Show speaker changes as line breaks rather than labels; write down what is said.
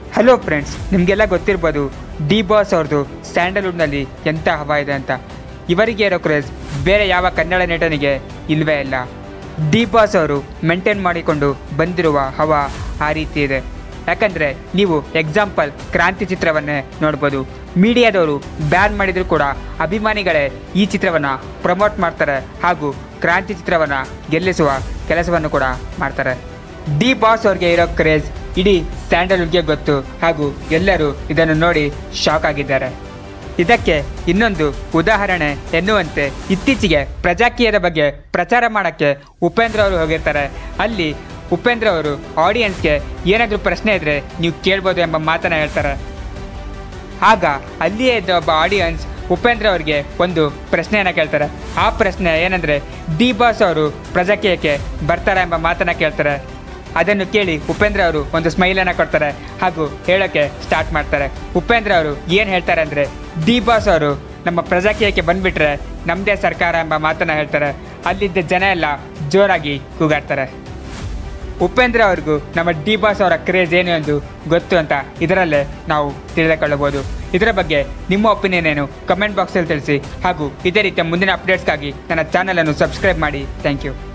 hello friends ನಿಮಗೆಲ್ಲ ಗೊತ್ತಿರ್ಬೋದು D boss ಅವ್ರದ್ದು ಸ್ಯಾಂಡಲ್ವುಡ್ನಲ್ಲಿ ಎಂಥ ಹವಾ ಇದೆ ಅಂತ ಇವರಿಗೆ ಇರೋ ಕ್ರೇಜ್ ಬೇರೆ ಯಾವ ಕನ್ನಡ ನಟನಿಗೆ ಇಲ್ವೇ ಇಲ್ಲ ಡಿ ಬಾಸ್ ಅವರು ಮೇಂಟೈನ್ ಮಾಡಿಕೊಂಡು ಬಂದಿರುವ ಹವಾ ಆ ರೀತಿ ಇದೆ ಯಾಕಂದರೆ ನೀವು ಎಕ್ಸಾಂಪಲ್ ಕ್ರಾಂತಿ ಚಿತ್ರವನ್ನೇ ನೋಡ್ಬೋದು ಮೀಡಿಯಾದವರು ಬ್ಯಾನ್ ಮಾಡಿದರೂ ಕೂಡ ಅಭಿಮಾನಿಗಳೇ ಈ ಚಿತ್ರವನ್ನು ಪ್ರಮೋಟ್ ಮಾಡ್ತಾರೆ ಹಾಗೂ ಕ್ರಾಂತಿ ಚಿತ್ರವನ್ನು ಗೆಲ್ಲಿಸುವ ಕೆಲಸವನ್ನು ಕೂಡ ಮಾಡ್ತಾರೆ ಡಿ ಬಾಸ್ ಅವ್ರಿಗೆ ಇರೋ ಕ್ರೇಜ್ ಇಡೀ ಸ್ಯಾಂಡಲ್ವುಡ್ಗೆ ಗೊತ್ತು ಹಾಗೂ ಎಲ್ಲರೂ ಇದನ್ನು ನೋಡಿ ಶಾಕ್ ಆಗಿದ್ದಾರೆ ಇದಕ್ಕೆ ಇನ್ನೊಂದು ಉದಾಹರಣೆ ಎನ್ನುವಂತೆ ಇತ್ತೀಚೆಗೆ ಪ್ರಜಾಕೀಯದ ಬಗ್ಗೆ ಪ್ರಚಾರ ಮಾಡೋಕ್ಕೆ ಉಪೇಂದ್ರ ಅವರು ಹೋಗಿರ್ತಾರೆ ಅಲ್ಲಿ ಉಪೇಂದ್ರ ಅವರು ಆಡಿಯನ್ಸ್ಗೆ ಏನಾದರೂ ಪ್ರಶ್ನೆ ಇದ್ರೆ ನೀವು ಕೇಳ್ಬೋದು ಎಂಬ ಮಾತನ್ನ ಹೇಳ್ತಾರೆ ಆಗ ಅಲ್ಲಿಯೇ ಇದ್ದ ಒಬ್ಬ ಆಡಿಯನ್ಸ್ ಉಪೇಂದ್ರ ಅವರಿಗೆ ಒಂದು ಪ್ರಶ್ನೆಯನ್ನು ಕೇಳ್ತಾರೆ ಆ ಪ್ರಶ್ನೆ ಏನಂದರೆ ಡಿ ಬಾಸ್ ಅವರು ಪ್ರಜಾಕೀಯಕ್ಕೆ ಬರ್ತಾರಾ ಎಂಬ ಮಾತನ್ನ ಕೇಳ್ತಾರೆ ಅದನ್ನು ಕೇಳಿ ಉಪೇಂದ್ರ ಅವರು ಒಂದು ಸ್ಮೈಲನ್ನು ಕೊಡ್ತಾರೆ ಹಾಗೂ ಹೇಳೋಕ್ಕೆ ಸ್ಟಾರ್ಟ್ ಮಾಡ್ತಾರೆ ಉಪೇಂದ್ರ ಅವರು ಏನು ಹೇಳ್ತಾರೆ ಅಂದರೆ ಡಿ ಬಾಸ್ ಅವರು ನಮ್ಮ ಪ್ರಜಾಕೀಯಕ್ಕೆ ಬಂದ್ಬಿಟ್ರೆ ನಮ್ಮದೇ ಸರ್ಕಾರ ಎಂಬ ಮಾತನ್ನ ಹೇಳ್ತಾರೆ ಅಲ್ಲಿದ್ದ ಜನ ಎಲ್ಲ ಜೋರಾಗಿ ಕೂಗಾಡ್ತಾರೆ ಉಪೇಂದ್ರ ಅವ್ರಿಗೂ ನಮ್ಮ ಡಿ ಬಾಸ್ ಅವರ ಕ್ರೇಜ್ ಏನು ಎಂದು ಗೊತ್ತು ಅಂತ ಇದರಲ್ಲೇ ನಾವು ತಿಳಿದುಕೊಳ್ಳಬಹುದು ಇದರ ಬಗ್ಗೆ ನಿಮ್ಮ ಒಪಿನಿಯನ್ ಏನು ಕಮೆಂಟ್ ಬಾಕ್ಸಲ್ಲಿ ತಿಳಿಸಿ ಹಾಗೂ ಇದೇ ರೀತಿಯ ಮುಂದಿನ ಅಪ್ಡೇಟ್ಸ್ಗಾಗಿ ನನ್ನ ಚಾನಲನ್ನು ಸಬ್ಸ್ಕ್ರೈಬ್ ಮಾಡಿ ಥ್ಯಾಂಕ್ ಯು